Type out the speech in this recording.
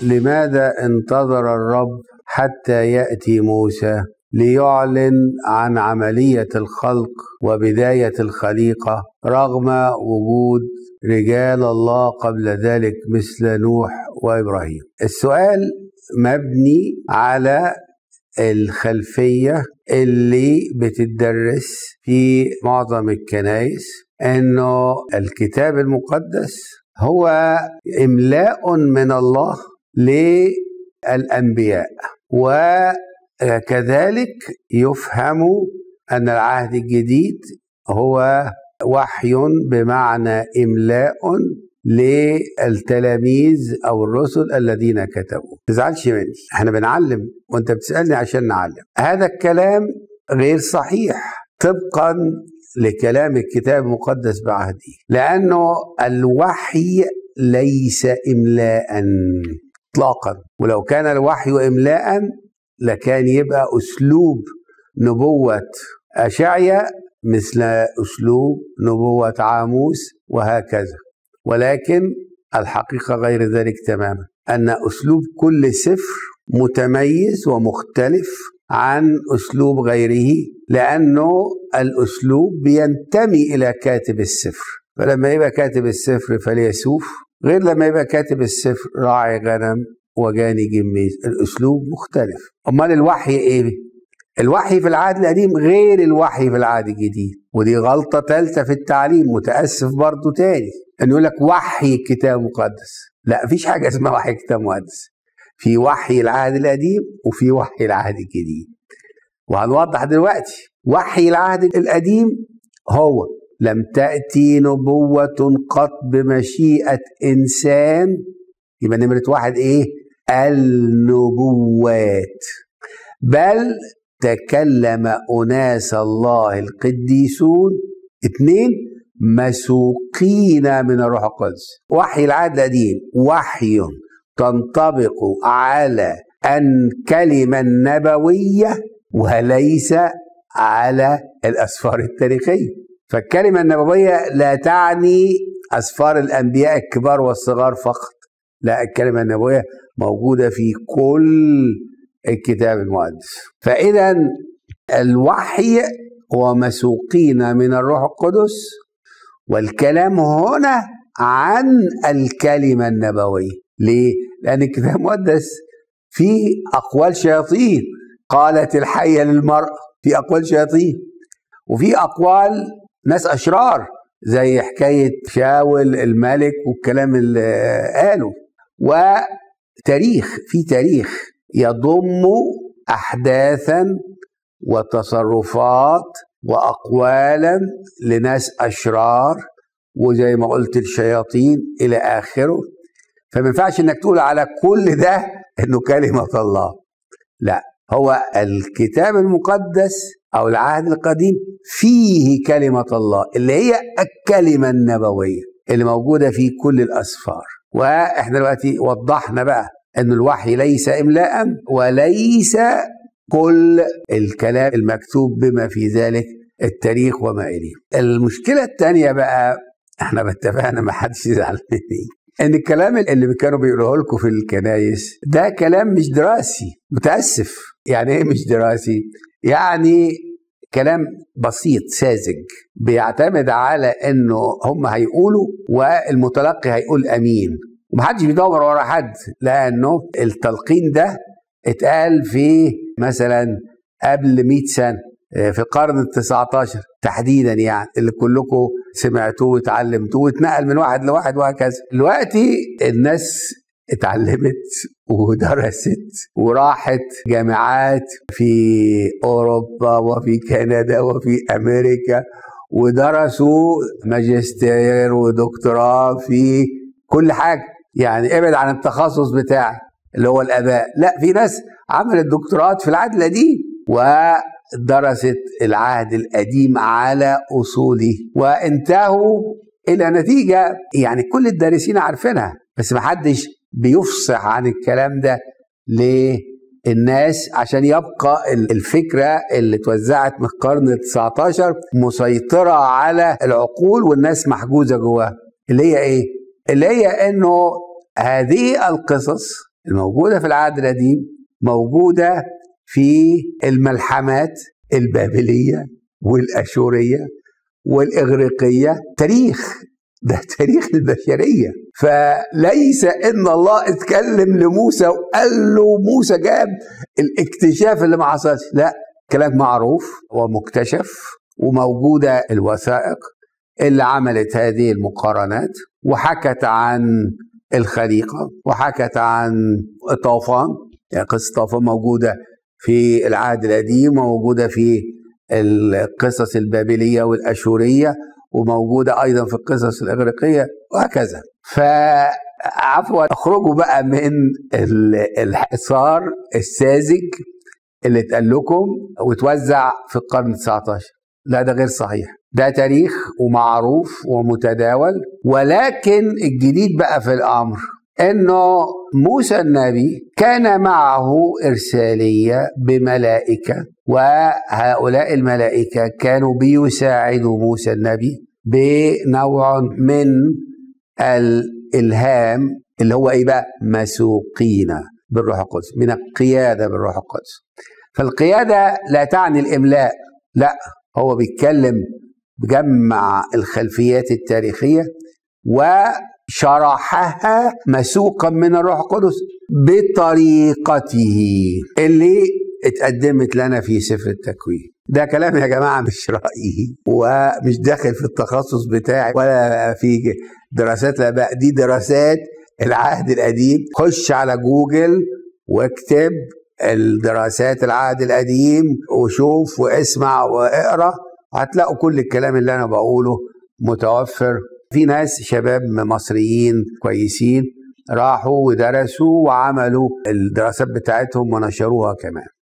لماذا انتظر الرب حتى ياتي موسى ليعلن عن عمليه الخلق وبدايه الخليقه رغم وجود رجال الله قبل ذلك مثل نوح وابراهيم. السؤال مبني على الخلفيه اللي بتدرس في معظم الكنائس انه الكتاب المقدس هو املاء من الله للانبياء وكذلك يفهم ان العهد الجديد هو وحي بمعنى املاء للتلاميذ او الرسل الذين كتبوا تزعلش مني احنا بنعلم وانت بتسالني عشان نعلم هذا الكلام غير صحيح طبقا لكلام الكتاب المقدس بعهده لانه الوحي ليس املاء اطلاقا ولو كان الوحي املاء لكان يبقى اسلوب نبوه اشعيا مثل اسلوب نبوه عاموس وهكذا ولكن الحقيقه غير ذلك تماما ان اسلوب كل سفر متميز ومختلف عن اسلوب غيره لانه الاسلوب بينتمي الى كاتب السفر فلما يبقى كاتب السفر فليسوف غير لما يبقى كاتب السفر راعي غنم وجاني جميز الاسلوب مختلف امال الوحي ايه الوحي في العهد القديم غير الوحي في العهد الجديد ودي غلطه ثالثه في التعليم متاسف برضو تاني انه يقول لك وحي الكتاب المقدس لا مفيش حاجه اسمها وحي الكتاب المقدس في وحي العهد القديم وفي وحي العهد الجديد وهنوضح دلوقتي وحي العهد القديم هو لم تأتي نبوة قط بمشيئة إنسان يبقى نمرة واحد إيه؟ النبوات بل تكلم أناس الله القديسون اثنين مسوقين من الروح القدس وحي العهد القديم وحي تنطبق على الكلمة النبوية وليس على الأسفار التاريخية فالكلمة النبوية لا تعني أسفار الأنبياء الكبار والصغار فقط لا الكلمة النبوية موجودة في كل الكتاب المقدس فإذا الوحي هو مسوقين من الروح القدس والكلام هنا عن الكلمة النبوية ليه؟ لأن الكتاب المقدس فيه أقوال شياطين قالت الحية للمرأة في أقوال شياطين وفي أقوال ناس أشرار زي حكاية شاول الملك والكلام اللي قاله وتاريخ في تاريخ يضم أحداثا وتصرفات وأقوالا لناس أشرار وزي ما قلت الشياطين إلى آخره فما ينفعش إنك تقول على كل ده إنه كلمة الله لا هو الكتاب المقدس او العهد القديم فيه كلمه الله اللي هي الكلمه النبويه اللي موجوده في كل الاسفار واحنا دلوقتي وضحنا بقى ان الوحي ليس املاء وليس كل الكلام المكتوب بما في ذلك التاريخ وما اليه المشكله الثانيه بقى احنا اتفقنا ما حدش يزعل مني ان الكلام اللي كانوا بيقولوه لكم في الكنايس ده كلام مش دراسي متاسف يعني ايه مش دراسي يعني كلام بسيط ساذج بيعتمد على انه هم هيقولوا والمتلقي هيقول امين ومحدش بيدور ورا حد لانه التلقين ده اتقال في مثلا قبل 100 سنه في القرن ال 19 تحديدا يعني اللي كلكم سمعتوه واتعلمتوه واتنقل من واحد لواحد وهكذا دلوقتي الناس اتعلمت ودرست وراحت جامعات في اوروبا وفي كندا وفي امريكا ودرسوا ماجستير ودكتوراه في كل حاجه يعني ابعد عن التخصص بتاعي اللي هو الاباء لا في ناس عملت دكتوراه في العهد القديم ودرست العهد القديم على اصوله وانتهوا الى نتيجه يعني كل الدارسين عارفينها بس ما حدش بيفصح عن الكلام ده للناس عشان يبقى الفكرة اللي اتوزعت من القرن ال 19 مسيطرة على العقول والناس محجوزة جواها اللي هي ايه؟ اللي هي انه هذه القصص الموجودة في العهد القديم موجودة في الملحمات البابلية والأشورية والإغريقية تاريخ ده تاريخ البشرية فليس إن الله اتكلم لموسى وقال له موسى جاب الاكتشاف اللي ما حصلش لا كلام معروف ومكتشف وموجودة الوثائق اللي عملت هذه المقارنات وحكت عن الخليقة وحكت عن طوفان يعني قصة طوفان موجودة في العهد القديم وموجودة في القصص البابلية والأشورية وموجودة أيضا في القصص الإغريقية وهكذا فعفوا اخرجوا بقى من الحصار الساذج اللي اتقال لكم وتوزع في القرن 19 لا ده غير صحيح ده تاريخ ومعروف ومتداول ولكن الجديد بقى في الامر انه موسى النبي كان معه ارساليه بملائكه وهؤلاء الملائكه كانوا بيساعدوا موسى النبي بنوع من الالهام اللي هو ايه بقى مسوقين بالروح القدس من القياده بالروح القدس فالقياده لا تعني الاملاء لا هو بيتكلم بجمع الخلفيات التاريخيه وشرحها مسوقا من الروح القدس بطريقته اللي اتقدمت لنا في سفر التكوين ده كلام يا جماعه مش رايي ومش داخل في التخصص بتاعي ولا في دراسات لا بقى دي دراسات العهد القديم خش على جوجل واكتب الدراسات العهد القديم وشوف واسمع واقرا هتلاقوا كل الكلام اللي انا بقوله متوفر في ناس شباب مصريين كويسين راحوا ودرسوا وعملوا الدراسات بتاعتهم ونشروها كمان